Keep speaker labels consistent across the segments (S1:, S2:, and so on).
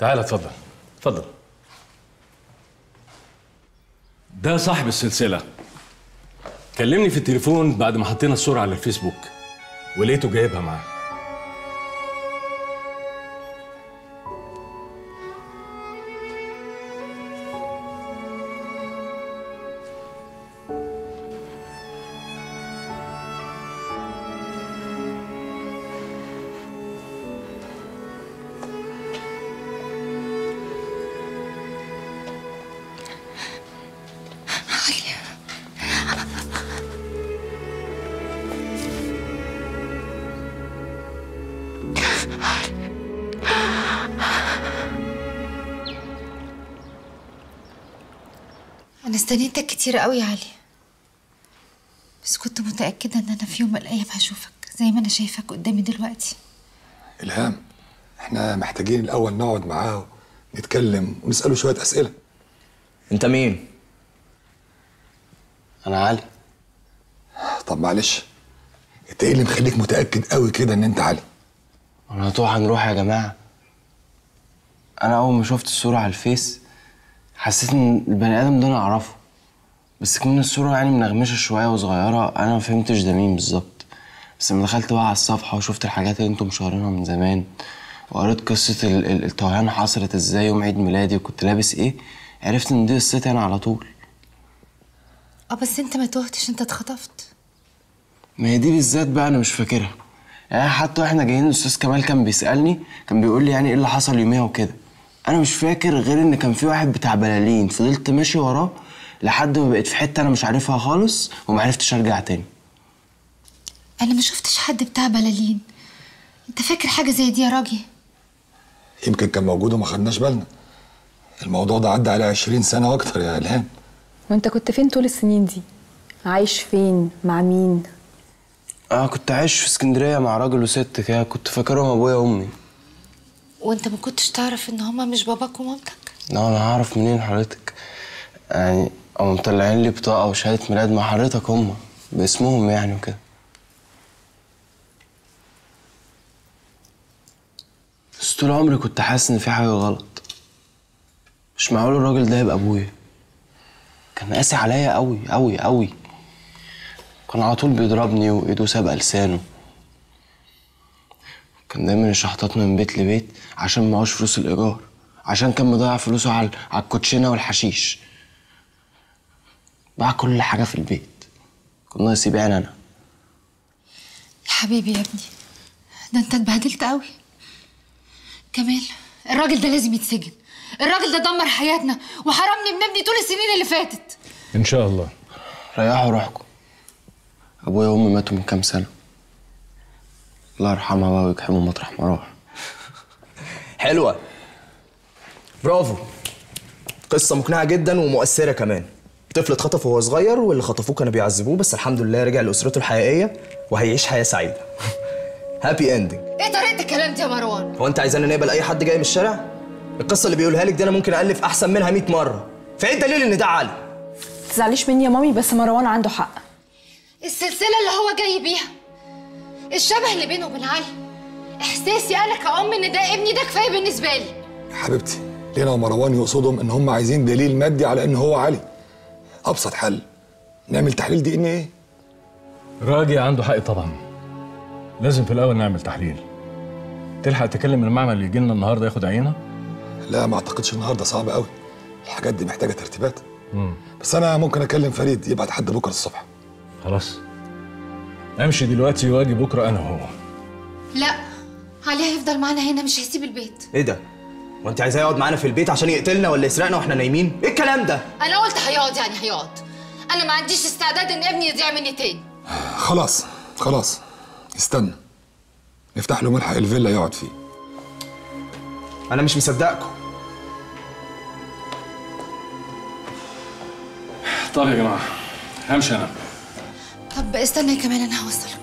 S1: تعال اتفضل اتفضل ده صاحب السلسلة كلمني في التليفون بعد ما حطينا الصورة على الفيسبوك ولقيته جايبها معاه
S2: أنا استنيتك كتير قوي يا علي بس كنت متأكدة إن أنا في يوم من الأيام هشوفك زي ما أنا شايفك قدامي دلوقتي
S3: إلهام احنا محتاجين الأول نقعد معاه نتكلم ونسأله شوية أسئلة
S4: انت مين؟ انا علي
S3: طب معلش انت ايه اللي مخليك متأكد قوي كده ان انت علي
S4: انا هتوه هنروح يا جماعه انا اول ما شفت الصوره على الفيس حسيت ان البني ادم ده انا اعرفه بس كمان الصوره يعني منغمشه شويه وصغيره انا ما فهمتش ده مين بالظبط بس لما دخلت بقى على الصفحه وشفت الحاجات اللي انتم مشهورينها من زمان وقريت قصه ال- ال- التوهان حصلت ازاي يوم عيد ميلادي وكنت لابس ايه عرفت ان دي قصتي انا على طول
S2: اه بس انت ما تهتش انت اتخطفت
S4: ما هي دي بالذات بقى انا مش فاكرها يعني حتى واحنا جايين الاستاذ كمال كان بيسالني كان بيقول لي يعني ايه اللي حصل يوميها وكده انا مش فاكر غير ان كان في واحد بتاع بلالين فضلت ماشي وراه لحد ما بقيت في حته انا مش عارفها خالص وما عرفتش ارجع تاني
S2: انا ما شفتش حد بتاع بلالين انت فاكر حاجة زي دي يا راجل
S3: يمكن كان موجود وما خدناش بالنا الموضوع ده عدى على 20 سنة واكتر يا إلهام
S5: وانت كنت فين طول السنين دي عايش فين مع مين
S4: انا كنت عايش في اسكندريه مع راجل وست كده كنت فاكرهم ابويا وامي
S2: وانت ما كنتش تعرف ان هما مش باباك ومامتك
S4: لا انا هعرف منين حضرتك يعني هم مطلعين لي بطاقه وشهاده ميلاد مع حضرتك هم باسمهم يعني وكده بس طول عمري كنت حاسس ان في حاجه غلط مش معقول الراجل ده يبقى ابويا كان قاسي عليا قوي قوي قوي كان على طول بيضربني وايده سابقه لسانه كان دايما يشحططنا من بيت لبيت عشان معهوش فلوس الايجار عشان كان مضيع فلوسه على على الكوتشينه والحشيش باع كل حاجه في البيت كان ناقص يبيعني انا
S2: يا حبيبي يا ابني ده انت اتبهدلت قوي كمال الراجل ده لازم يتسجن الراجل ده دمر حياتنا وحرمني من ابني طول السنين اللي فاتت
S1: ان شاء الله
S4: ريحوا روحكم ابويا وامي ماتوا من كام سنه الله يرحمها بقى ويجحمه مطرح ما راح
S6: حلوة برافو قصة مقنعة جدا ومؤثرة كمان طفل اتخطف وهو صغير واللي خطفوه كانوا بيعذبوه بس الحمد لله رجع لأسرته الحقيقية وهيعيش حياة سعيدة هابي اندنج
S2: ايه طريقة الكلام دي يا مروان
S6: هو انت عايزانا نقبل اي حد جاي من الشارع القصة اللي بيقولها لك دي انا ممكن الف احسن منها 100 مرة فايه الدليل ان ده علي
S5: تزعليش مني يا مامي بس مروان عنده حق
S2: السلسلة اللي هو جاي بيها الشبه اللي بينه وبين علي احساسي انا كأم ان ده ابني ده كفاية بالنسبة لي
S3: يا حبيبتي لينا ومروان يقصدهم ان هم عايزين دليل مادي على ان هو علي ابسط حل نعمل تحليل دي ان ايه
S1: راجي عنده حق طبعا لازم في الاول نعمل تحليل تلحق تكلم المعمل اللي يجي لنا النهارده ياخد عينه
S3: لا ما اعتقدش النهارده صعب قوي الحاجات دي محتاجه ترتيبات
S1: مم.
S3: بس انا ممكن اكلم فريد يبعت حد بكره الصبح
S1: خلاص امشي دلوقتي واجي بكره انا وهو
S2: لا علي هيفضل معانا هنا مش هيسيب البيت
S6: ايه ده هو انت عايزاه يقعد معانا في البيت عشان يقتلنا ولا يسرقنا واحنا نايمين ايه الكلام ده
S2: انا قلت هيقعد يعني هيقعد انا ما عنديش استعداد ان ابني يضيع مني تاني
S3: خلاص خلاص استنى نفتح له ملحق الفيلا يقعد فيه
S6: انا مش مصدقكم
S1: طب يا جماعه همشي انا
S2: طب استنى كمان انا هوصلك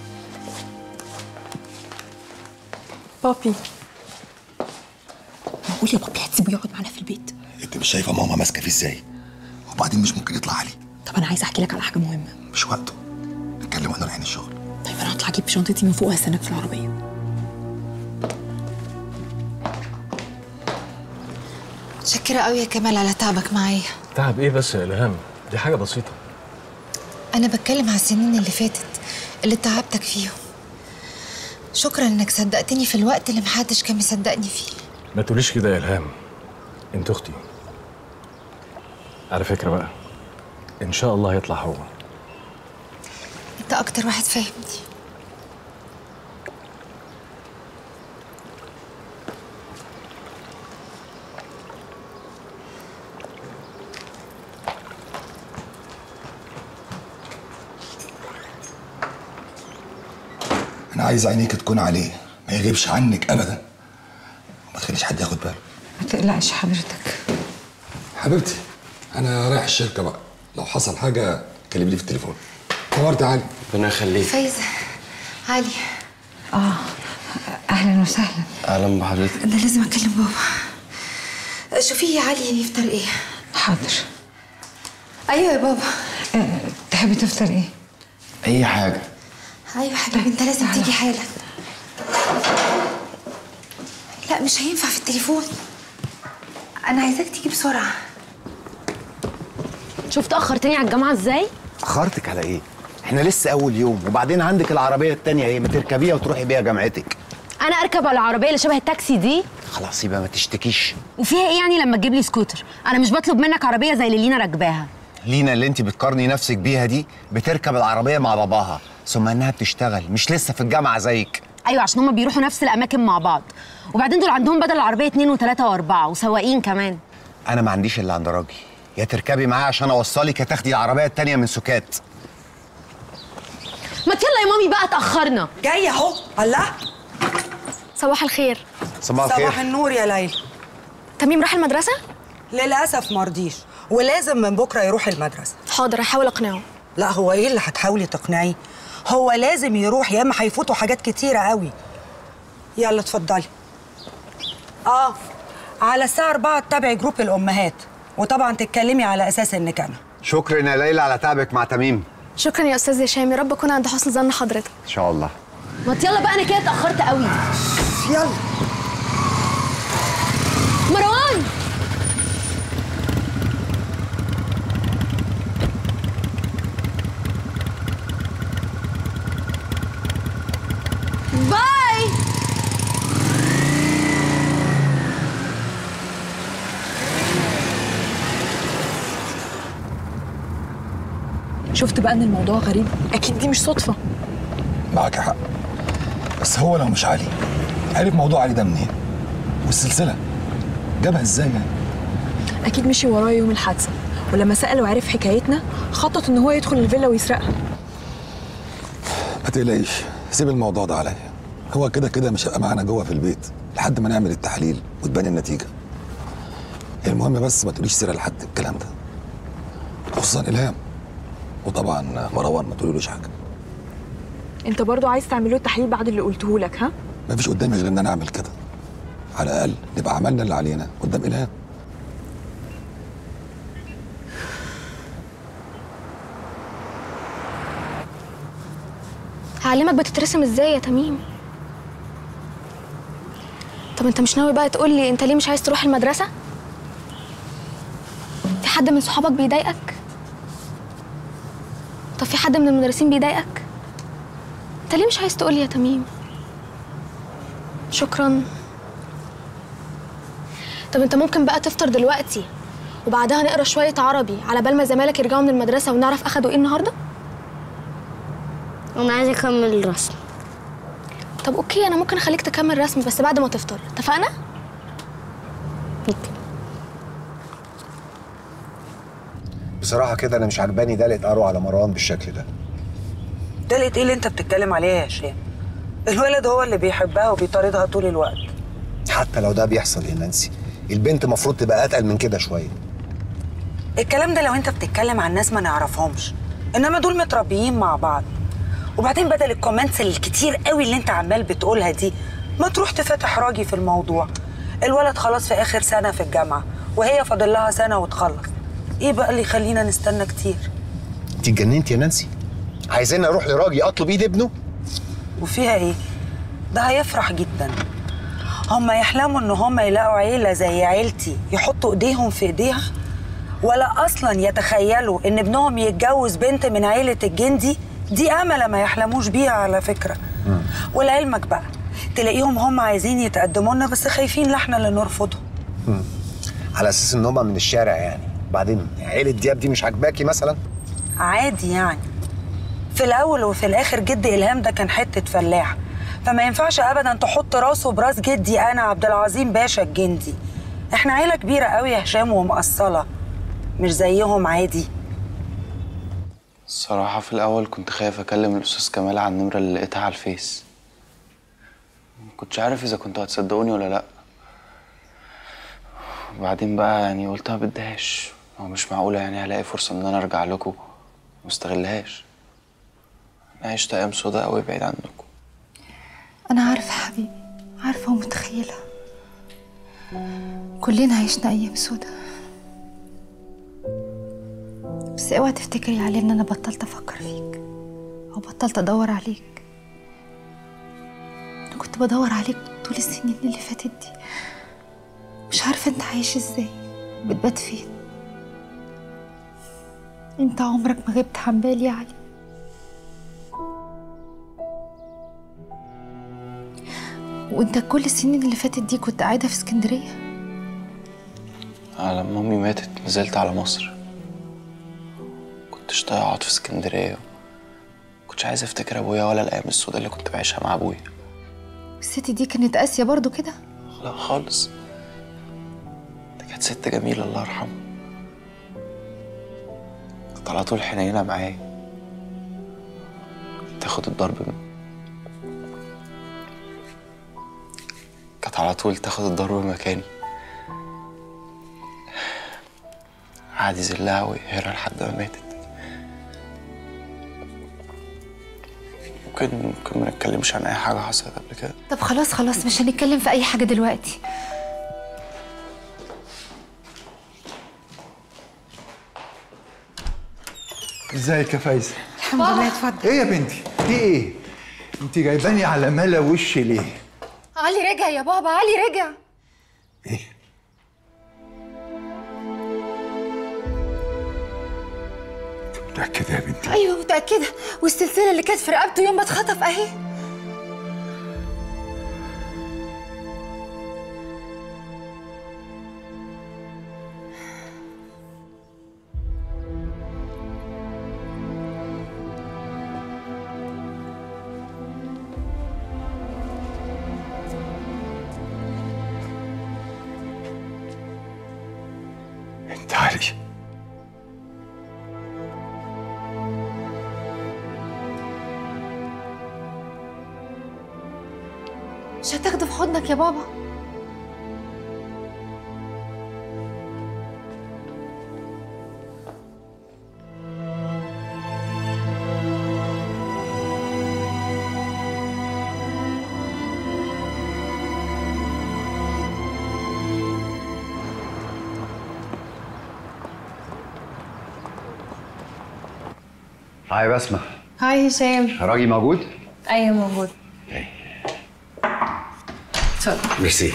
S5: بابي
S7: معقول يا بابي هتسيبه يقعد معانا في البيت
S3: انت مش شايفه ماما ماسكه فيه ازاي وبعدين مش ممكن يطلع علي
S7: طب انا عايزه احكي لك على حاجه مهمه
S3: مش وقته نتكلم وانا رايحين الشغل
S7: طيب انا هطلع اجيب شنطتي من فوق وهستناك في العربيه
S2: متشكرة قوي يا كمال على تعبك معايا
S1: تعب ايه بس يا الهام دي حاجه بسيطه
S2: أنا بتكلم على السنين اللي فاتت اللي تعبتك فيهم شكرا إنك صدقتني في الوقت اللي محدش كان مصدقني فيه
S1: ما تقوليش كده يا الهام انت اختي على فكره بقى ان شاء الله هيطلع هو
S2: أنت أكتر واحد فاهمني
S3: انا عايز عينيك تكون عليه ما يغيبش عنك ابدا وما تخليش حد ياخد باله
S8: ما تقلقش حضرتك
S3: حبيبتي انا رايح الشركه بقى لو حصل حاجه كلمني في التليفون تمر تعالي
S4: ربنا يخليك
S2: فايزة علي
S8: اه اهلا وسهلا
S4: اهلا بحضرتك
S2: أنا لازم أكلم بابا شوفي يا علي يفطر إيه
S8: حاضر
S2: أيوة يا بابا
S8: أه تحبي تفطر ايه
S4: اي حاجه
S2: أيوة حبيبي أنت لازم
S8: تعالى.
S2: تيجي حالا لا مش هينفع في التليفون أنا عايزاك تيجي بسرعة
S9: شفت اخرتني على الجامعه ازاي
S10: اخرتك على ايه؟ احنا لسه اول يوم وبعدين عندك العربيه التانية ايه ما تركبيها وتروحي بيها جامعتك
S9: انا اركب على العربيه اللي شبه التاكسي دي
S10: خلاص يبقى ما تشتكيش
S9: وفيها ايه يعني لما تجيب لي سكوتر انا مش بطلب منك عربيه زي اللي لينا راكباها
S10: لينا اللي انت بتقارني نفسك بيها دي بتركب العربيه مع باباها ثم انها بتشتغل مش لسه في الجامعه زيك
S9: ايوه عشان هما بيروحوا نفس الاماكن مع بعض وبعدين دول عندهم بدل العربيه اتنين وتلاته واربعه وسواقين كمان
S10: انا ما عنديش الا عند راجل يا تركبي معاه عشان اوصلك يا تاخدي العربيه التانية من سكات
S9: ما يلا يا مامي بقى اتاخرنا
S11: جاي اهو الله
S9: صباح الخير
S10: صباح الخير
S11: صباح النور يا ليلى
S9: تميم راح المدرسه
S11: للاسف مرضيش ولازم من بكره يروح المدرسه
S9: حاضر هحاول اقنعه
S11: لا هو ايه اللي هتحاولي تقنعيه هو لازم يروح يا اما هيفوتوا حاجات كتيره قوي يلا اتفضلي اه على الساعه 4 تتابعي جروب الامهات وطبعا تتكلمي على اساس انك انا
S10: شكرا يا ليلى على تعبك مع تميم
S9: شكرا يا استاذ هشام يا رب اكون عند حسن ظن حضرتك
S10: ان شاء الله
S9: ما يلا بقى انا كده اتاخرت قوي
S11: يلا
S9: مروان باي
S7: شفت بقى ان الموضوع غريب اكيد دي مش صدفه
S3: معاك حق بس هو لو مش علي عرف موضوع علي ده منين والسلسله جابها ازاي يعني
S7: اكيد مشي ورايا يوم الحادثه ولما سال وعرف حكايتنا خطط ان هو يدخل الفيلا ويسرقها
S3: ما تقلقيش سيب الموضوع ده عليا هو كده كده مش هيبقى معانا جوه في البيت لحد ما نعمل التحليل وتبان النتيجه المهم بس ما تقوليش سيره لحد الكلام ده خصوصا الهام وطبعا مروان ما تقوليلوش حاجه
S7: انت برضو عايز تعمل له التحليل بعد اللي قلته لك ها
S3: ما فيش قدامي غير ان انا اعمل كده على الاقل نبقى عملنا اللي علينا قدام الهام
S9: هعلمك بتترسم ازاي يا تميم طب انت مش ناوي بقى تقول لي انت ليه مش عايز تروح المدرسه في حد من صحابك بيضايقك طب في حد من المدرسين بيضايقك انت ليه مش عايز تقول لي يا تميم شكرا طب انت ممكن بقى تفطر دلوقتي وبعدها نقرا شويه عربي على بال ما زمالك يرجعوا من المدرسه ونعرف اخدوا ايه النهارده
S12: انا عايزه اكمل الرسم
S9: طب اوكي انا ممكن اخليك تكمل رسم بس بعد ما تفطر اتفقنا
S10: بصراحه كده انا مش عجباني دلقه ارو على مروان بالشكل ده
S11: دلت ايه اللي انت بتتكلم عليها يا هشام الولد هو اللي بيحبها وبيطاردها طول الوقت
S10: حتى لو ده بيحصل يا نانسي البنت المفروض تبقى اتقل من كده شويه
S11: الكلام ده لو انت بتتكلم عن ناس ما نعرفهمش انما دول متربيين مع بعض وبعدين بدل الكومنتس الكتير قوي اللي انت عمال بتقولها دي ما تروح تفتح راجي في الموضوع الولد خلاص في اخر سنه في الجامعه وهي فاضل لها سنه وتخلص ايه بقى اللي يخلينا نستنى كتير
S10: انت اتجننتي يا نانسي عايزين اروح لراجل اطلب ايد ابنه
S11: وفيها ايه ده هيفرح جدا هم يحلموا ان هم يلاقوا عيله زي عيلتي يحطوا ايديهم في ايديها ولا اصلا يتخيلوا ان ابنهم يتجوز بنت من عيله الجندي دي امله ما يحلموش بيها على فكره ولعلمك بقى تلاقيهم هم عايزين يتقدموا لنا بس خايفين لا احنا اللي نرفضهم
S10: على اساس ان هم من الشارع يعني بعدين عيله دياب دي مش عاجباكي مثلا
S11: عادي يعني في الاول وفي الاخر جد الهام ده كان حته فلاح فما ينفعش ابدا تحط راسه براس جدي انا عبد العظيم باشا الجندي احنا عيله كبيره قوي يا هشام ومقصله مش زيهم عادي
S4: الصراحة في الأول كنت خايف أكلم الأستاذ كمال على النمرة اللي لقيتها على الفيس مكنتش عارف إذا كنتوا هتصدقوني ولا لأ وبعدين بقى يعني قلت ما بديهاش هو مش معقولة يعني هلاقي فرصة إن أنا أرجع لكم مستغلهاش أنا عشت أيام سودا أوي بعيد عنكم
S2: أنا عارفة حبيبي عارفة ومتخيلة كلنا عشنا أيام سودا بس اوعى تفتكري يا علي إن أنا بطلت أفكر فيك أو بطلت أدور عليك أنا كنت بدور عليك طول السنين اللي فاتت دي مش عارفة أنت عايش إزاي بتبات فين أنت عمرك ما غبت عن بالي يا علي وانت كل السنين اللي فاتت دي كنت قاعده في اسكندريه
S4: أنا لما أمي ماتت نزلت على مصر كنتش طايق أقعد في اسكندرية كنتش عايز أفتكر أبويا ولا الأيام السودا اللي كنت بعيشها مع أبويا
S2: الست دي كانت قاسيه برضو كده
S4: لا خالص دي كانت ست جميلة الله يرحمها كانت على طول حنينة معايا تاخد الضرب من كانت على طول تاخد الضرب مكاني قعد يذلها ويقهرها لحد ما ماتت ممكن ممكن ما نتكلمش عن أي حاجة حصلت قبل كده
S2: طب خلاص خلاص مش هنتكلم في اي حاجه دلوقتي
S12: ازيك يا فايزه
S8: الحمد لله اتفضل
S12: ايه يا بنتي في ايه انت جايباني على ملا وشي ليه
S2: علي رجع يا بابا علي رجع
S12: متاكده يا بنتي
S2: ايوه متاكده والسلسله اللي كانت في رقبته يوم ما اتخطف اهي
S12: انت علي
S2: مش هتاخده في حضنك يا بابا
S10: هاي بسمة
S5: هاي هشام
S10: راجي موجود؟
S5: ايوه موجود اتفضل
S10: ميرسي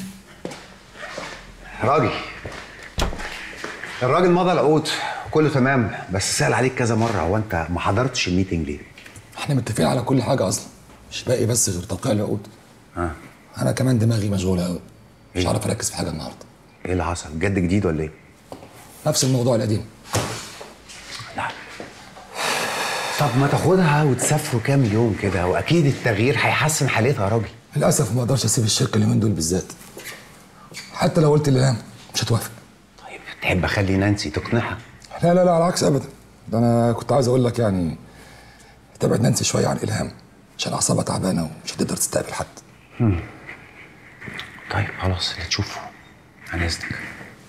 S10: راجي الراجل مضى العقود وكله تمام بس سأل عليك كذا مرة هو انت ما حضرتش الميتنج ليه؟
S3: احنا متفقين على كل حاجه اصلا مش باقي بس غير توقيع العقود
S10: ها
S3: انا كمان دماغي مشغوله قوي مش عارف اركز في حاجه النهارده
S10: ايه اللي حصل؟ جد جديد ولا ايه؟
S3: نفس الموضوع القديم
S10: طب ما تاخدها وتسافروا كام يوم كده واكيد التغيير هيحسن حالتها يا راجل
S3: للاسف ما اقدرش اسيب الشركه اليومين دول بالذات حتى لو قلت للهام مش هتوافق
S10: تحب اخلي نانسي تقنعها
S3: لا لا لا على العكس ابدا ده انا كنت عايز اقول لك يعني تبعد نانسي شويه عن الهام عشان اعصابها تعبانه ومش هتقدر تستقبل حد
S10: هم. طيب خلاص اللي تشوفه عن اذنك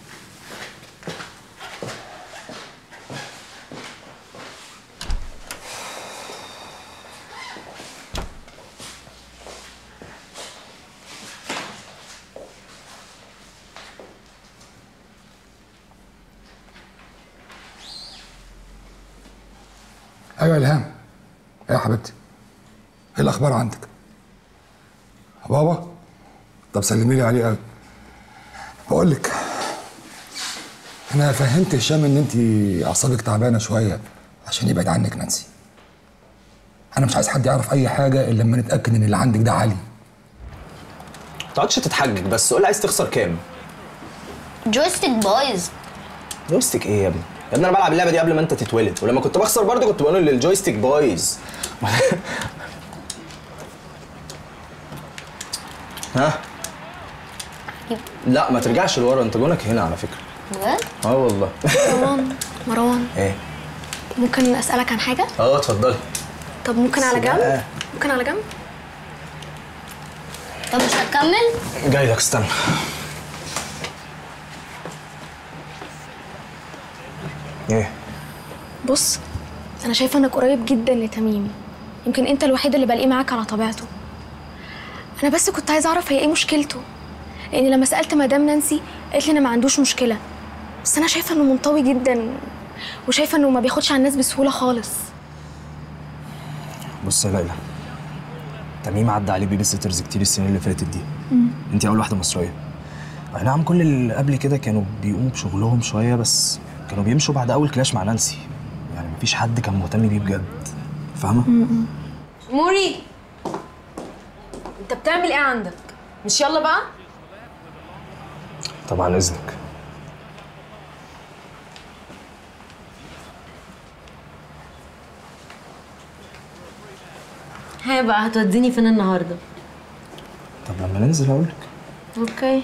S3: ايوه يا الهام ايه يا حبيبتي ايه الاخبار عندك بابا طب سلمي لي عليه قوي بقول لك انا فهمت هشام ان انت اعصابك تعبانه شويه عشان يبعد عنك نانسي انا مش عايز حد يعرف اي حاجه الا لما نتاكد ان اللي عندك ده علي
S6: ما تقعدش تتحجج بس قول لي عايز تخسر كام
S13: جويستيك بايظ
S6: جويستيك ايه يا ابني يا ابني انا بلعب اللعبه دي قبل ما انت تتولد ولما كنت بخسر برضه كنت بقول ان الجويستيك بايظ ها لا ما ترجعش لورا انت جونك هنا على فكره
S9: بجد؟
S6: اه والله
S9: مروان مروان
S6: ايه
S9: ممكن اسالك عن حاجه
S6: اه اتفضلي
S9: طب ممكن على
S6: بس بقى.
S9: جنب ممكن على جنب
S13: طب مش هتكمل
S6: جاي لك استنى ايه
S9: بص انا شايفه انك قريب جدا لتميم يمكن انت الوحيد اللي بلاقيه معاك على طبيعته انا بس كنت عايزه اعرف هي ايه مشكلته لان لما سالت مدام نانسي قالت لي انه ما عندوش مشكله بس انا شايفه انه منطوي جدا وشايفه انه ما بياخدش على الناس بسهوله خالص
S6: بص يا ليلى تميم عدى عليه بيبي سيترز كتير السنين اللي فاتت دي
S9: مم.
S6: انت اول واحده مصريه اي نعم كل اللي قبل كده كانوا بيقوموا بشغلهم شويه بس كانوا بيمشوا بعد اول كلاش مع نانسي يعني مفيش حد كان مهتم بيه بجد فاهمه
S14: موري انت بتعمل ايه عندك مش يلا بقى
S6: طبعا اذنك
S14: ها بقى هتوديني فين النهارده
S6: طب لما ننزل هقولك
S14: اوكي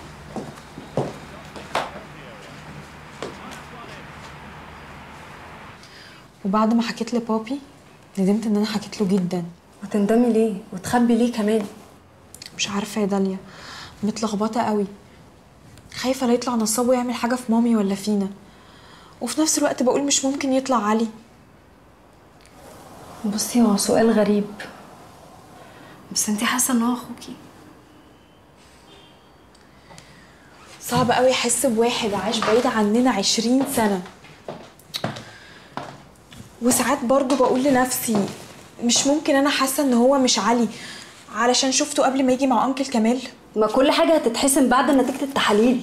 S7: وبعد ما حكيت لبابي ندمت ان انا حكيت له جدا
S14: وتندمي ليه وتخبي ليه كمان
S7: مش عارفه يا داليا متلخبطه قوي خايفه لا يطلع نصاب ويعمل حاجه في مامي ولا فينا وفي نفس الوقت بقول مش ممكن يطلع علي
S14: بصي هو سؤال غريب بس انتي حاسه ان هو اخوكي
S7: صعب قوي احس بواحد عاش بعيد عننا عشرين سنه وساعات برضو بقول لنفسي مش ممكن انا حاسه ان هو مش علي علشان شفته قبل ما يجي مع انكل كمال
S14: ما كل حاجه هتتحسم بعد نتيجه التحاليل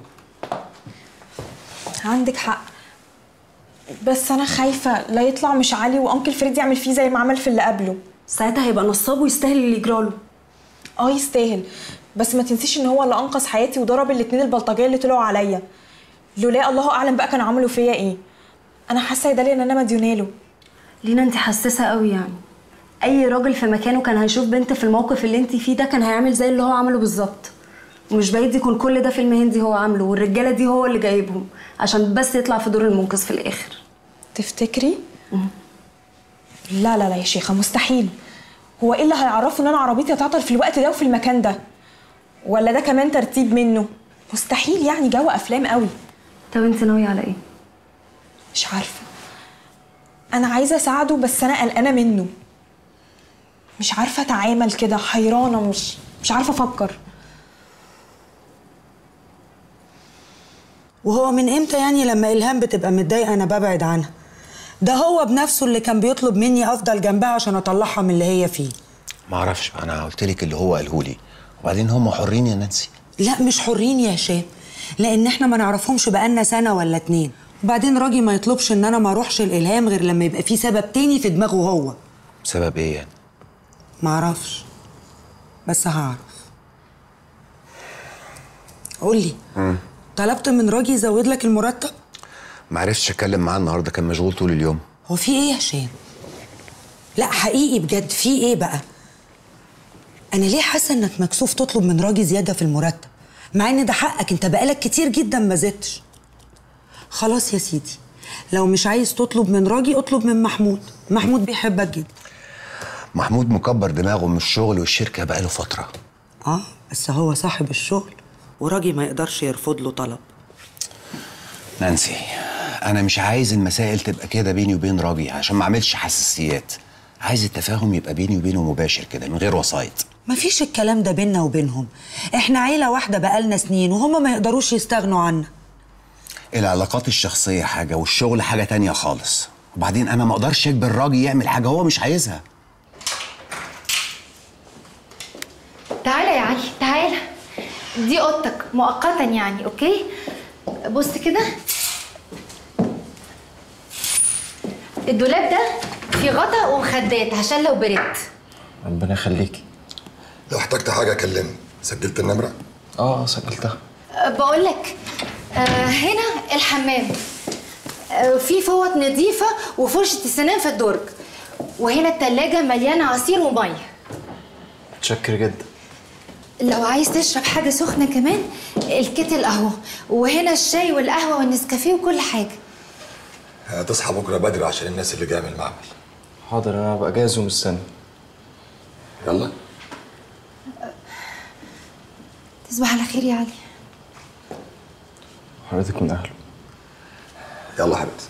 S7: عندك حق بس انا خايفه لا يطلع مش علي وانكل فريد يعمل فيه زي ما عمل في اللي قبله
S14: ساعتها هيبقى نصاب ويستاهل اللي يجراله
S7: اه يستاهل بس ما تنسيش ان هو اللي انقذ حياتي وضرب الاتنين البلطجيه اللي طلعوا عليا لولا الله اعلم بقى كانوا عملوا فيا ايه انا حاسه يا داليا ان انا مديوناله
S14: لينا انت حساسه قوي يعني اي راجل في مكانه كان هيشوف بنت في الموقف اللي انت فيه ده كان هيعمل زي اللي هو عمله بالظبط ومش بعيد يكون كل ده فيلم هندي هو عامله والرجاله دي هو اللي جايبهم عشان بس يطلع في دور المنقذ في الاخر
S7: تفتكري لا لا لا يا شيخه مستحيل هو ايه اللي هيعرفه ان انا عربيتي هتعطل في الوقت ده وفي المكان ده ولا ده كمان ترتيب منه مستحيل يعني جو افلام قوي
S14: طب انت ناويه على ايه
S7: مش عارفه انا عايزه اساعده بس انا قلقانه منه مش عارفه اتعامل كده حيرانه مش مش عارفه افكر
S11: وهو من امتى يعني لما الهام بتبقى متضايقه انا ببعد عنها ده هو بنفسه اللي كان بيطلب مني افضل جنبها عشان اطلعها من اللي هي فيه
S10: ما اعرفش انا قلت لك اللي هو قاله لي وبعدين هم حرين يا نانسي
S11: لا مش حرين يا هشام لان احنا ما نعرفهمش بقالنا سنه ولا اتنين وبعدين راجي ما يطلبش ان انا ما اروحش الالهام غير لما يبقى في سبب تاني في دماغه هو
S10: بسبب ايه يعني
S11: ما اعرفش بس هعرف قولي طلبت من راجي يزود لك المرتب
S10: ما عرفتش اتكلم معاه النهارده كان مشغول طول اليوم
S11: هو في ايه يا هشام لا حقيقي بجد في ايه بقى انا ليه حاسه انك مكسوف تطلب من راجي زياده في المرتب مع ان ده حقك انت بقالك كتير جدا ما زدتش خلاص يا سيدي لو مش عايز تطلب من راجي اطلب من محمود محمود بيحبك جدا
S10: محمود مكبر دماغه من الشغل والشركه بقاله فتره
S11: اه بس هو صاحب الشغل وراجي ما يقدرش يرفض له طلب
S10: نانسي انا مش عايز المسائل تبقى كده بيني وبين راجي عشان ما اعملش حساسيات عايز التفاهم يبقى بيني وبينه مباشر كده من غير وسايط
S11: مفيش الكلام ده بينا وبينهم احنا عيله واحده بقالنا سنين وهما ما يقدروش يستغنوا عنا
S10: العلاقات الشخصيه حاجه والشغل حاجه تانية خالص وبعدين انا ما اقدرش اجبر راجي يعمل حاجه هو مش عايزها
S2: تعالى يا علي تعالى دي اوضتك مؤقتا يعني اوكي بص كده الدولاب ده فيه غطا ومخدات عشان لو بردت
S4: ربنا يخليكي
S3: لو احتجت حاجه كلمني سجلت النمره
S4: اه سجلتها
S2: بقول لك آه هنا الحمام آه في فوط نظيفه وفرشه السنان في الدرج وهنا التلاجة مليانه عصير وميه
S4: متشكر جدا
S2: لو عايز تشرب حاجه سخنه كمان الكتل اهو وهنا الشاي والقهوه والنسكافيه وكل حاجه
S3: هتصحى بكره بدري عشان الناس اللي جايه من المعمل
S4: حاضر انا هبقى جاهز ومستني
S3: يلا
S2: تصبح على خير يا علي
S4: حضرتك من اهله
S3: يلا حبيبتي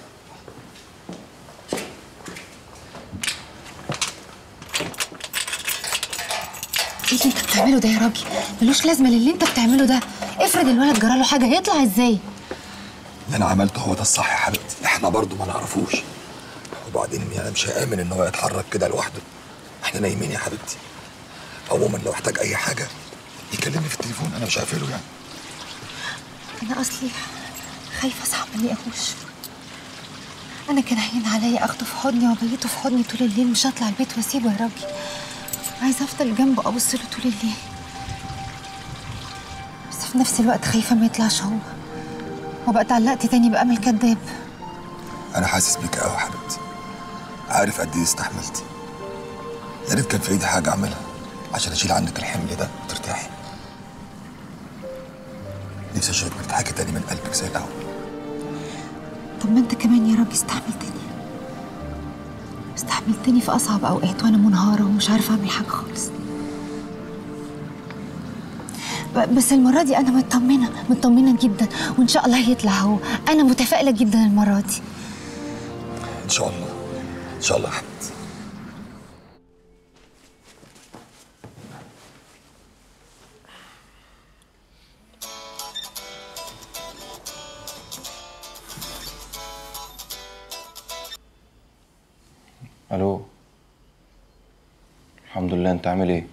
S2: ايه اللي انت بتعمله ده يا راجل ملوش لازمه للي انت بتعمله ده افرض الولد جراله حاجه هيطلع ازاي
S3: اللي انا عملته هو ده الصح يا حبيبتي احنا برضو ما نعرفوش وبعدين انا مش هامن ان هو يتحرك كده لوحده احنا نايمين يا حبيبتي عموما لو احتاج اي حاجه يكلمني في التليفون انا مش هقفله يعني
S2: انا اصلي خايفه اصحى ما الاقيهوش انا كان هين عليا اخده في حضني وابيته في حضني طول الليل مش هطلع البيت واسيبه يا راجل عايزه افضل جنبه ابص له طول الليل بس في نفس الوقت خايفه ما يطلعش هو وبقى اتعلقت تاني بامل كداب
S3: انا حاسس بيك قوي يا حبيبتي عارف قد ايه استحملتي يا ريت كان في ايدي حاجه اعملها عشان اشيل عنك الحمل ده وترتاحي نفسي اشوفك مرتاحه تاني من قلبك زي الاول
S2: طب ما انت كمان يا راجل استحملتني استحملتني في اصعب اوقات وانا منهاره ومش عارفه اعمل حاجه خالص ب- بس المره دي انا مطمنه مطمنه جدا وان شاء الله هيطلع هو انا متفائله جدا المره دي
S3: ان شاء الله ان شاء الله يا حبيبتي
S4: الو الحمد لله انت عامل ايه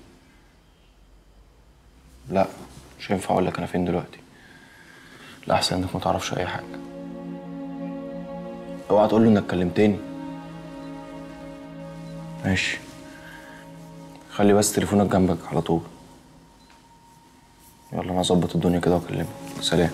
S4: لا مش هينفع اقول لك انا فين دلوقتي لا احسن انك ما تعرفش اي حاجه اوعى تقول له انك كلمتني ماشي خلي بس تليفونك جنبك على طول يلا انا اظبط الدنيا كده واكلمك سلام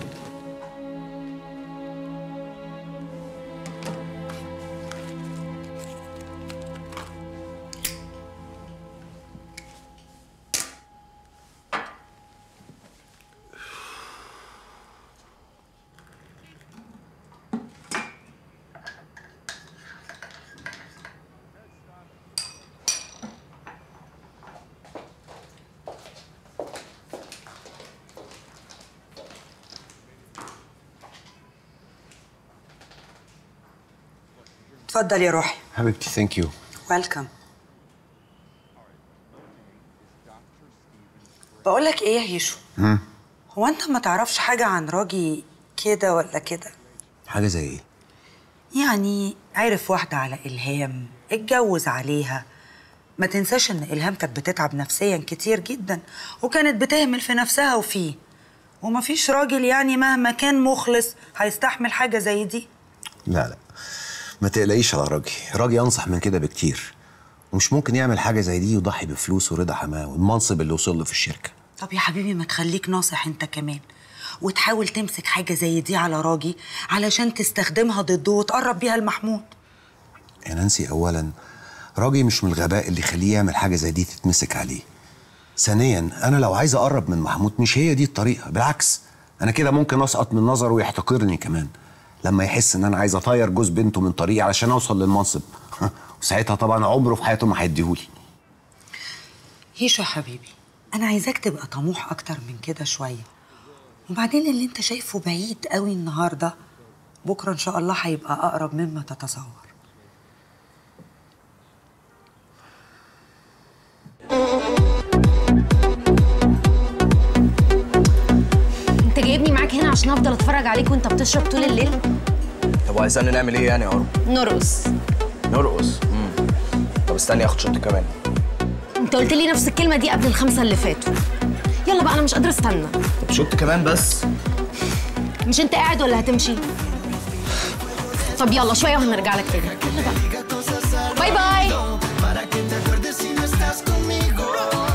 S11: اتفضل يا روحي
S10: حبيبتي ثانك يو
S11: ويلكم بقول لك ايه يا هيشو هو انت ما تعرفش حاجه عن راجي كده ولا كده
S10: حاجه زي ايه
S11: يعني عرف واحده على الهام اتجوز عليها ما تنساش ان الهام كانت بتتعب نفسيا كتير جدا وكانت بتهمل في نفسها وفيه ومفيش راجل يعني مهما كان مخلص هيستحمل حاجه زي دي
S10: لا لا ما تقلقيش على راجي راجي انصح من كده بكتير ومش ممكن يعمل حاجه زي دي ويضحي بفلوس ورضا حماه والمنصب اللي وصل له في الشركه
S11: طب يا حبيبي ما تخليك ناصح انت كمان وتحاول تمسك حاجة زي دي على راجي علشان تستخدمها ضده وتقرب بيها لمحمود
S10: يا نانسي اولا راجي مش من الغباء اللي يخليه يعمل حاجه زي دي تتمسك عليه ثانيا انا لو عايز اقرب من محمود مش هي دي الطريقه بالعكس انا كده ممكن اسقط من نظره ويحتقرني كمان لما يحس ان انا عايز اطير جوز بنته من طريقي علشان اوصل للمنصب وساعتها طبعا عمره في حياته ما هيديهولي
S11: هيشو يا حبيبي انا عايزاك تبقى طموح اكتر من كده شوية وبعدين اللي انت شايفه بعيد قوي النهاردة بكرة ان شاء الله هيبقى اقرب مما تتصور
S14: انت جايبني معاك هنا عشان افضل اتفرج عليك وانت بتشرب طول الليل
S6: طب وعايزانا نعمل ايه يعني يا عروه
S14: نرقص
S6: نرقص امم طب استني اخد شوت كمان
S14: انت قلت لي نفس الكلمه دي قبل الخمسه اللي فاتوا
S15: يلا بقى انا مش قادره استنى
S6: طب شوت كمان بس
S15: مش انت قاعد ولا هتمشي طب يلا شويه وهنرجع لك تاني يلا بقى باي باي
S16: Para que te acuerdes si no estás conmigo.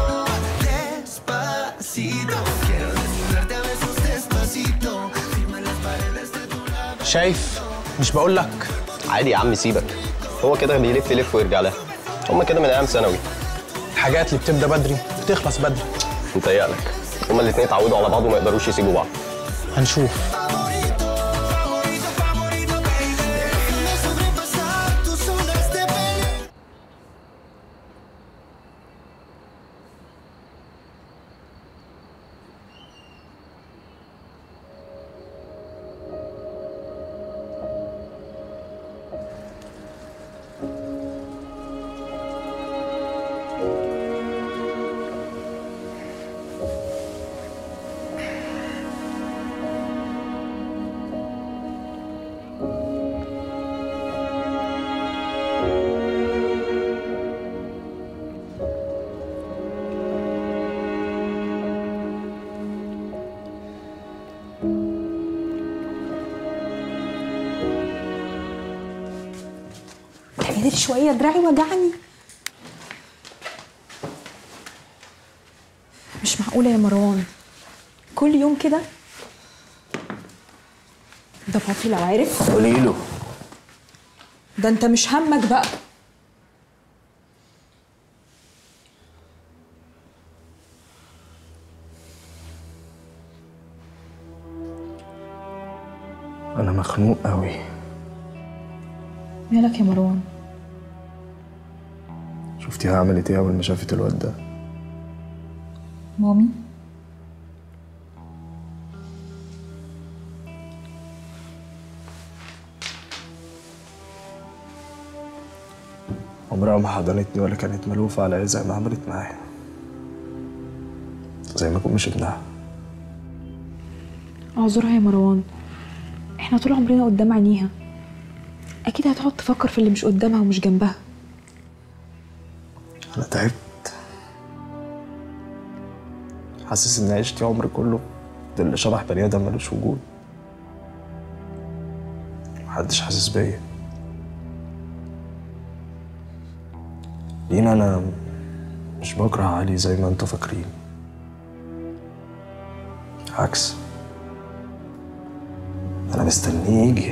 S16: Despacito, quiero desnudarte a besos despacito. Firma las paredes de tu
S6: شايف مش بقول لك
S17: عادي يا عم سيبك هو كده بيلف يلف ويرجع لها هما كده من ايام ثانوي
S6: الحاجات اللي بتبدا بدري بتخلص بدري
S17: متهيألك هما الاتنين اتعودوا على بعض وما يقدروش يسيبوا بعض
S6: هنشوف
S16: sobrepasar tus olas de pelea.
S7: تعالي شويه دراعي وجعني مش معقوله يا مروان كل يوم كده ده بابي لو عرف
S6: قولي له
S7: ده انت مش همك بقى
S6: انا مخنوق قوي
S7: مالك يا مروان
S6: شفتيها عملت ايه اول ما شافت الواد ده
S7: مامي
S6: عمرها ما حضنتني ولا كانت ملوفة عليا زي ما عملت معايا زي ما اكون مش ابنها
S7: اعذرها يا مروان احنا طول عمرنا قدام عينيها اكيد هتقعد تفكر في اللي مش قدامها ومش جنبها
S6: انا تعبت حاسس اني عشت عمري كله ده اللي شبح بني ادم ملوش وجود محدش حاسس بيا لينا انا مش بكره علي زي ما انتوا فاكرين عكس انا مستنيه يجي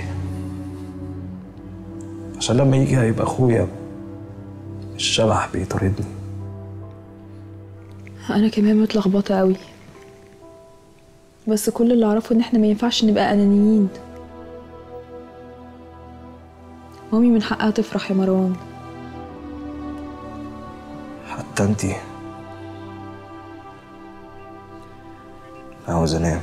S6: عشان لما يجي هيبقى اخويا مش شبح بيطاردني
S7: انا كمان متلخبطه قوي بس كل اللي اعرفه ان احنا ما ينفعش نبقى انانيين مامي من حقها تفرح يا مروان
S6: حتى انتي عاوز انام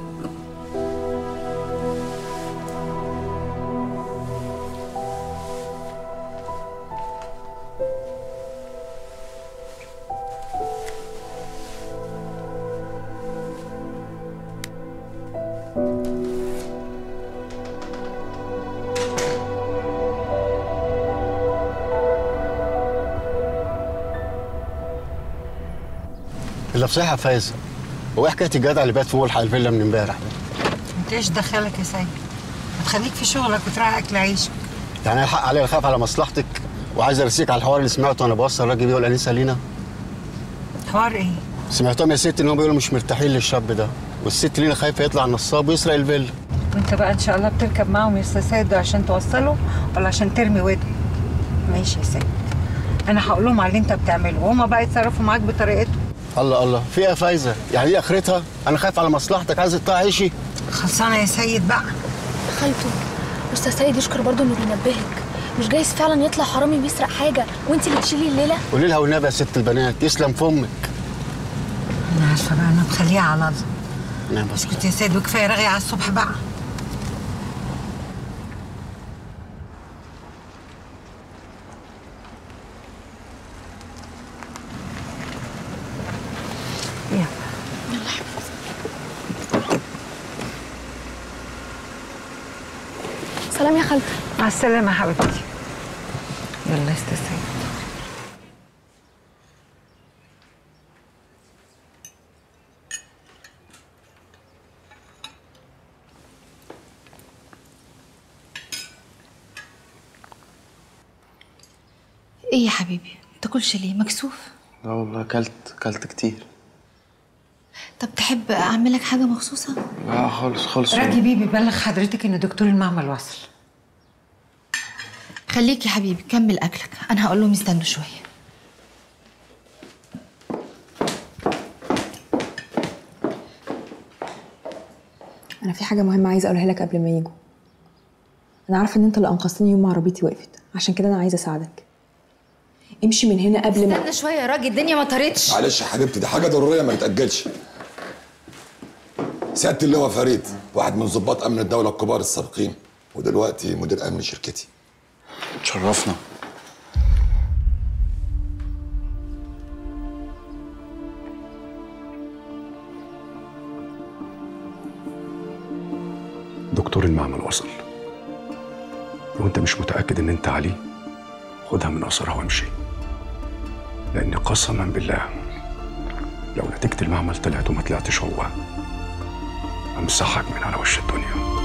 S18: اللي بصحة يا فايز هو إيه حكايه الجدع اللي بات في ملحق الفيلا من امبارح ده؟
S8: انت ايش دخلك يا سيد ما تخليك في شغلك وتراعي اكل عيشك
S18: يعني انا الحق عليا اخاف على مصلحتك وعايز ارسيك على الحوار اللي سمعته وانا بوصل الراجل بيه والانسه لينا
S8: حوار ايه
S18: سمعتهم يا ست ان هم بيقولوا مش مرتاحين للشاب ده والست لينا خايفه يطلع نصاب ويسرق الفيلا
S8: وانت بقى ان شاء الله بتركب معاهم يا استاذ سيد ده عشان توصله ولا عشان ترمي ودن ماشي يا سيد انا هقول لهم على اللي انت بتعمله وهما بقى يتصرفوا معاك بطريقتهم
S18: الله الله في ايه يا فايزه يعني دي اخرتها انا خايف على مصلحتك عايز تقطع عيشي
S8: خلصانه يا سيد بقى
S9: خالته استاذ سيد يشكر برضه انه بينبهك مش جايز فعلا يطلع حرامي بيسرق حاجه وانت اللي تشيلي الليله
S18: قولي لها والنبي يا ست البنات يسلم فمك
S8: انا عارفه بقى انا مخليها على الله
S18: نعم بس
S8: اسكت يا سيد وكفايه رغي على الصبح بقى يلا
S9: سلام يا خالته
S8: مع السلامه يا حبيبتي يلا يا استاذ سيد
S2: ايه يا حبيبي تاكلش ليه مكسوف
S4: لا والله اكلت اكلت كتير
S2: طب تحب اعمل لك حاجه مخصوصه
S4: لا خالص خالص
S8: راجي بيبي بلغ حضرتك ان دكتور المعمل وصل
S2: خليك يا حبيبي كمل اكلك انا هقول لهم يستنوا شويه
S7: انا في حاجه مهمه عايزه اقولها لك قبل ما يجوا انا عارفه ان انت اللي انقذتني يوم ما عربيتي وقفت عشان كده انا عايزه اساعدك امشي من هنا قبل ما
S2: استنى شويه يا راجل الدنيا ما طارتش
S3: معلش يا حبيبتي دي حاجه ضروريه ما تتاجلش سياده اللواء فريد واحد من ضباط امن الدوله الكبار السابقين ودلوقتي مدير امن شركتي
S18: تشرفنا
S19: دكتور المعمل وصل لو انت مش متأكد ان انت علي خدها من قصرها وامشي لان قسما بالله لو نتيجة المعمل طلعت وما طلعتش هو امسحك من على وش الدنيا